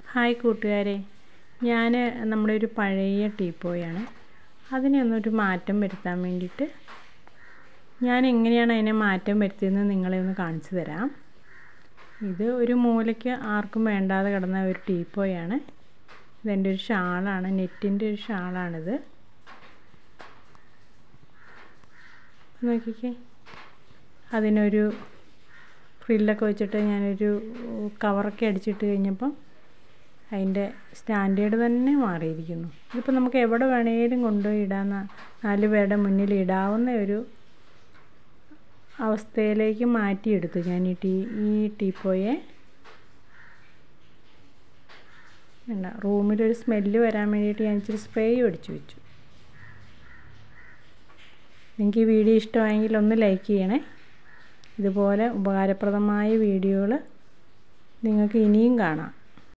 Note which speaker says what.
Speaker 1: hi കൂട്ടുകാരെ ഞാൻ നമ്മുടെ ഒരു പഴയ ടീപ്പോയാണ് അതിനെ ഒന്നൊരു മാറ്റം വരുത്താൻ വേണ്ടിയിട്ട് ഞാൻ എങ്ങനെയാണ് അതിനെ മാറ്റം വരുത്തിയതെന്ന് നിങ്ങളെ ഒന്ന് കാണിച്ചു തരാം ഇത് ഒരു മൂലയ്ക്ക് ആർക്കും വേണ്ടാതെ കിടന്ന ഒരു ടീപ്പോയാണ് ഇതെൻ്റെ ഒരു ഷാളാണ് നെറ്റിൻ്റെ ഒരു ഷാളാണിത് നോക്കിക്കേ അതിനൊരു ഫ്രില്ലൊക്കെ വെച്ചിട്ട് ഞാനൊരു കവറൊക്കെ അടിച്ചിട്ട് കഴിഞ്ഞപ്പം അതിൻ്റെ സ്റ്റാൻഡേർഡ് തന്നെ മാറിയിരിക്കുന്നു ഇതിപ്പോൾ നമുക്ക് എവിടെ വേണേലും കൊണ്ടുപോയി ഇടാവുന്ന നാല് പേരുടെ മുന്നിൽ ഇടാവുന്ന ഒരു അവസ്ഥയിലേക്ക് മാറ്റിയെടുത്തു ഞാൻ ഈ ടീ ഈ ടീപ്പോയെ വേണ്ട റൂമിലൊരു സ്മെല്ല് വരാൻ വേണ്ടിയിട്ട് ഞാൻ ഇച്ചിരി സ്പ്രേ അടിച്ചു വെച്ചു നിങ്ങൾക്ക് ഈ വീഡിയോ ഇഷ്ടമായെങ്കിൽ ഒന്ന് ലൈക്ക് ചെയ്യണേ ഇതുപോലെ ഉപകാരപ്രദമായ വീഡിയോകൾ നിങ്ങൾക്ക് ഇനിയും കാണാം